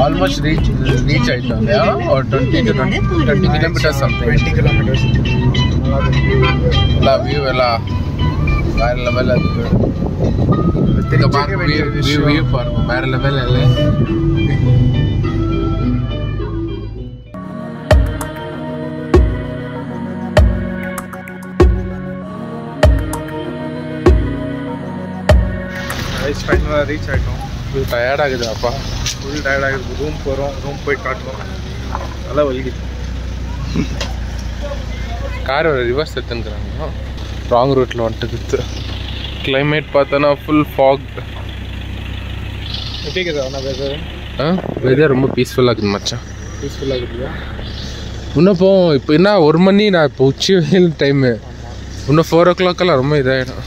Almost reach reach ஆயிட்டோம் இல்லையா ஒரு twenty two twenty kilometre something twenty kilometres ಎಲ್ಲ ವ್ಯೂ ಎಲ್ಲ வேற லெவல் இருக்கு இங்க பாருங்க வியூ வியூ வியூ பாருங்க வேற லெவல் இல்லை ரைஸ் ஃபைனலாக ரீச் ஆகிட்டோம் இது டயர்ட் ஆகுது அப்பா ஃபுல் டயர்ட் ஆகிருக்கு ரூம் போகிறோம் ரூம் போய் காட்டணும் நல்லா வலிக்குது கார் ரிவர்ஸ் எடுத்துக்கிறாங்க ராங் ரூட்டில் வந்துட்டு கிளைமேட் பார்த்தோன்னா ஃபுல் ஃபாக் எப்படி இருக்குது அண்ணா வெதர் வெதர் ரொம்ப பீஸ்ஃபுல்லாக இருக்குது மச்சான் பீஸ்ஃபுல்லாக இருக்குதா இன்னும் போ இப்போ என்ன ஒரு மணி நான் இப்போ உச்சி வெயில் டைமு இன்னும் ஃபோர் ஓ கிளாக்கெல்லாம் ரொம்ப இதாகிடும்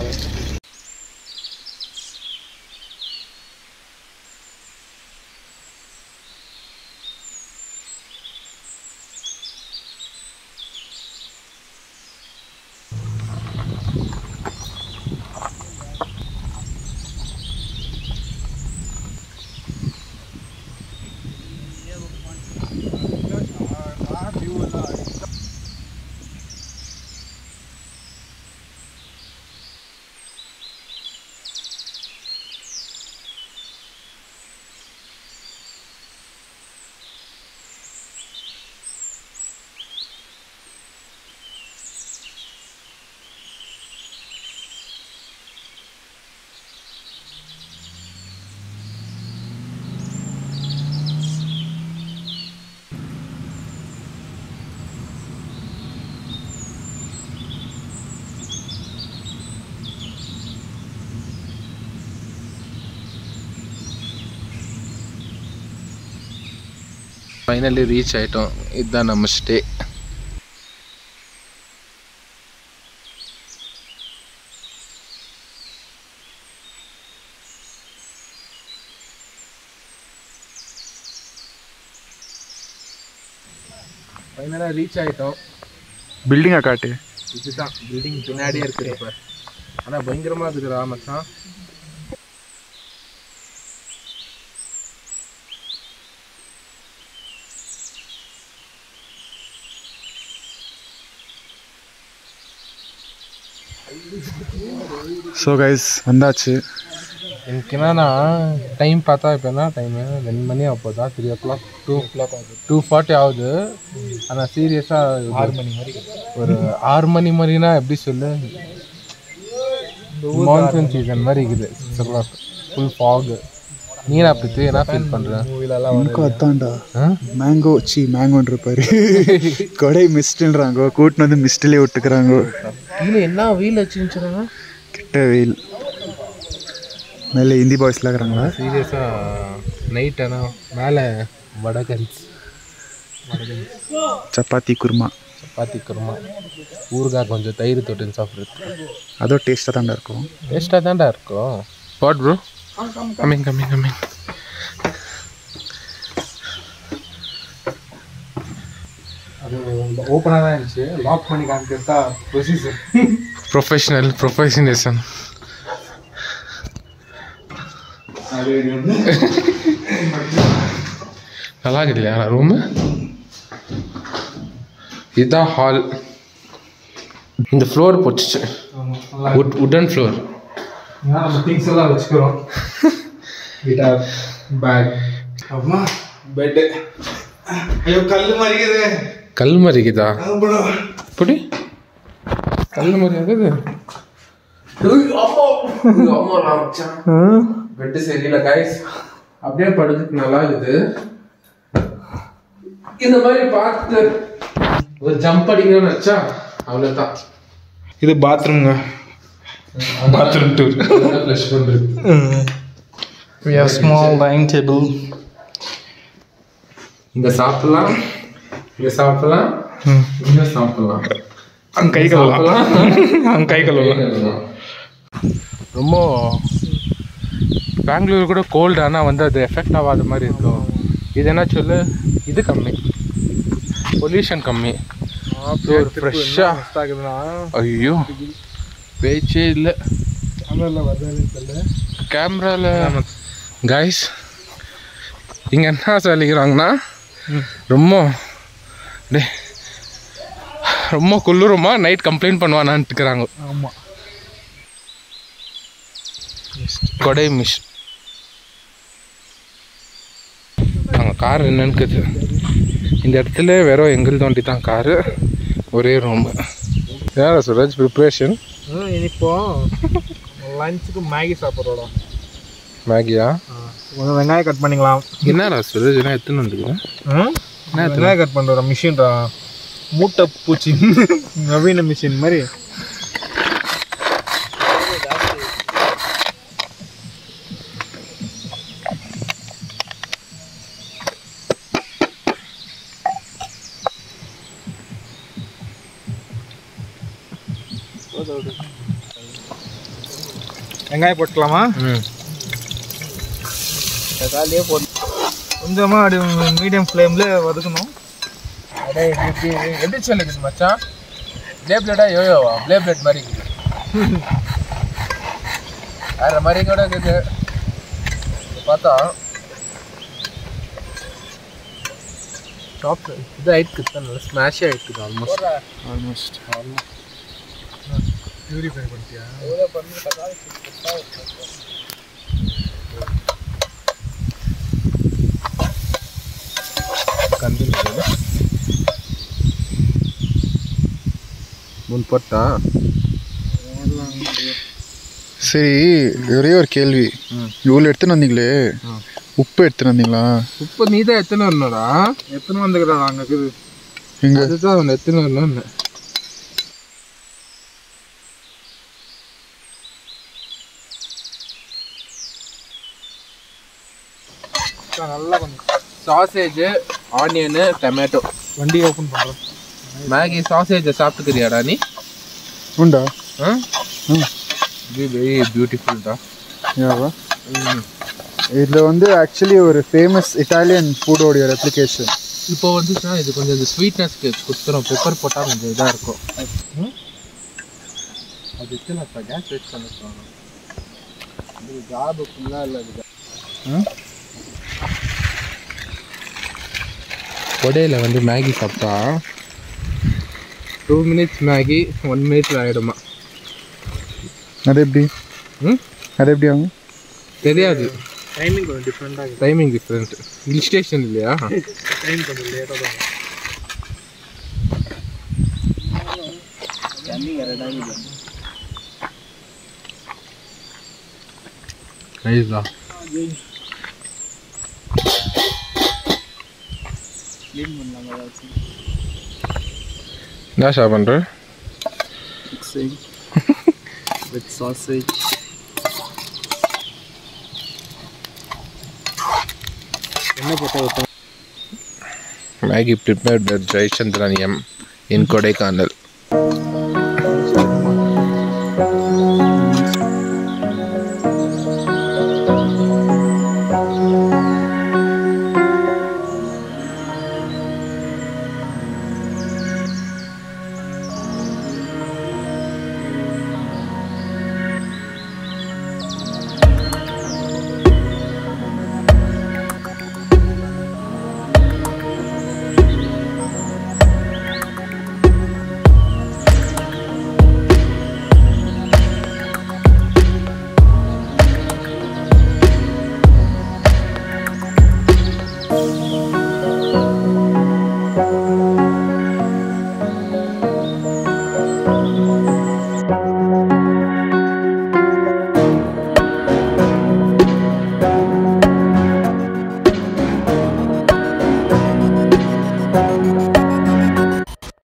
ஃபைனலி ரீச் ஆகிட்டோம் இதுதான் நம்ம ஸ்டே ஃபைனலாக ரீச் ஆகிட்டோம் பில்டிங்காக காட்டு இதுதான் பில்டிங் பின்னாடியே இருக்குது இப்போ ஆனால் பயங்கரமாக இருக்குதுடா மச்சான் ஸோ கைஸ் வந்தாச்சு எனக்கு என்னன்னா டைம் பார்த்தா இப்போ என்ன டைமு ரெண்டு மணி அப்போதா three o'clock two clock ஆகுது டூ ஃபார்ட்டி ஆகுது ஆனால் சீரியஸாக ஆறு மணி மாதிரி ஒரு ஆறு மணி மாதிரினா எப்படி சொல்லு மான்சூன் சீசன் மாதிரி இருக்குது six o'clock full fog நீ என்ன அப்படி என்ன ஃபீல் பண்ணுறேன் எனக்கு அதான்டா மேங்கோ சி மேங்கோன்ற பாரு கொடை மிஸ்ட்ன்றாங்க கூட்டின்னு வந்து மிஸ்ட்லேயே விட்டுக்கிறாங்க கீழே என்ன வெயில் வச்சுருந்துச்சுறாங்க கிட்ட வெயில் மேலே ஹிந்தி பாய்ஸ்லாம் இருக்கிறாங்களா சீரியஸாக நைட் ஆனால் மேலே வடகன்ஸ் சப்பாத்தி குருமா சப்பாத்தி குருமா ஊறுகாய் கொஞ்சம் தயிர் தொட்டு சாப்பிட்றது அதோ டேஸ்ட்டாக தான்டா இருக்கும் டேஸ்ட்டாக தான்டா இருக்கும் what bro coming coming coming அது ஓப்பனாக தான் இருந்துச்சு லாக் பண்ணி காமிக்கிறதா ப்ரொசீஜர் ப்ரொஃபஷனல் ப்ரொஃபஷனிசம் அது நல்லா இருக்குது இல்லையா ரூமு இதுதான் ஹால் இந்த ஃப்ளோர் போட்டுச்சு உட் உடன் ஃப்ளோர் நம்ம திங்ஸ் எல்லாம் வச்சுக்கிறோம் கிட்டார் பேக் அம்மா பெட்டு ஐயோ கல் மாதிரிக்குது கல் மறிக்குதா எப்படி கல் மாதிரி இருக்குது பெட்டு சரியில்லை கைஸ் அப்படியே படுத்துக்கு நல்லா இருக்குது இந்த மாதிரி பார்த்து ஒரு ஜம்ப் அடிக்கணும்னு வச்சா அவ்வளோதான் இது பாத்ரூம்ங்க பாத்ரூம் டூர் ஃப்ளஷ் பண்ணுறது we have small dining table இங்க சாப்பிடலாம் இங்க சாப்பிடலாம் இங்க சாப்பிடலாம் அங்க கை கழுவலாம் அங்க கை கழுவலாம் ரொம்ப பெங்களூர் கூட கோல்டு ஆனால் வந்து அது எஃபெக்ட் ஆகாத மாதிரி இருக்கும் இது என்ன சொல்லு இது கம்மி பொல்யூஷன் கம்மி ஒரு ஃப்ரெஷ்ஷாக ஆகுதுன்னா ஐயோ பேச்சே இல்லை கேமரால வருதான்னு தெரியல கேமராவில் கைஸ் இங்கே என்ன சொல்லிக்கிறாங்கன்னா ரொம்ப டே ரொம்ப குளிருமா நைட் கம்ப்ளைண்ட் பண்ணுவானான்ட்டுக்கிறாங்க ஆமாம் கொடை மிஷ் நாங்கள் கார் என்னன்னு கேட்டு இந்த இடத்துல வெறும் எங்கள் தோண்டி தான் காரு ஒரே ரூம் யாரா சுரஜ் ப்ரிப்ரேஷன் இப்போ லஞ்சுக்கு மேகி சாப்பிட்றோம் மேகியா கொஞ்சம் வெங்காயம் கட் பண்ணிக்கலாம் என்னடா சுரஜ் என்ன எத்தனை வந்துக்கிறேன் வெங்காயம் கட் பண்ணுற மிஷின்டா மூட்டை பூச்சி நவீன மிஷின் மாதிரி வெங்காயம் போட்டுக்கலாமா ம் தக்காளியே போட்டு கொஞ்சமாக அப்படி மீடியம் ஃப்ளேமில் வதக்கணும் அடே எப்படி எப்படி சொல்லிக்குது மச்சான் ப்ளே பிளேட்டா யோயோவா ப்ளே பிளேட் மாதிரி இருக்குது வேற மாதிரி கூட இருக்குது இது பார்த்தா ஷாப் இது ஆயிட்டு தான் நல்லா ஸ்மாஷ் ஆயிட்டு ஆல்மோஸ்ட் ஆல்மோஸ்ட் பியூரிஃபை பண்ணிட்டியா கண்டிப்பாக முன் போட்டா சரி ஒரே ஒரு கேள்வி ம். இவ்வளோ எடுத்துன்னு வந்தீங்களே உப்பு எடுத்துன்னு வந்தீங்களா உப்பு நீ தான் எத்தனை வரணும்டா எத்தனை வந்துக்கிறா அங்கே இருக்குது எங்க அதுதான் அவன் எத்தனை வரணும்னு நல்லா கொஞ்சம் சாசேஜ் ஆனியனு டொமேட்டோ வண்டி ஓப்பன் பண்ணுறோம் மேகி சாசேஜை சாப்பிட்டுக்கிறியாடா நீ உண்டா ஆ ம் இது வெரி பியூட்டிஃபுல் தான் யாவா இதில் வந்து ஆக்சுவலி ஒரு ஃபேமஸ் இட்டாலியன் ஃபுட்டோடைய ரெப்ளிகேஷன் இப்போ வந்து சார் இது கொஞ்சம் இந்த ஸ்வீட்னஸ்க்கு கொடுத்துரும் பெப்பர் போட்டால் கொஞ்சம் இதாக இருக்கும் ம்? அது இத்தனை இப்போ கேஸ் வெயிட் பண்ண சொல்லணும் இது ஜாபு ஃபுல்லாக இல்லை இது கொடையில் வந்து மேகி சாப்பிட்டா டூ மினிட்ஸ் மேகி ஒன் மினிட்ல ஆகிடுமா அது எப்படி ம் அது எப்படி ஆகும் தெரியாது டைமிங் கொஞ்சம் டிஃப்ரெண்ட்டாக டைமிங் டிஃப்ரெண்ட் ஹில் ஸ்டேஷன் இல்லையா டைம் கொஞ்சம் லேட்டாக தான் நைஸா க்ளீன் பண்ணலாம் ஏதாச்சும் என்ன ஷா பண்ணுற மிக்சிங் வித் சாசேஜ் என்ன போட்டால் Maggi prepared by Jayachandran M in Kodaikanal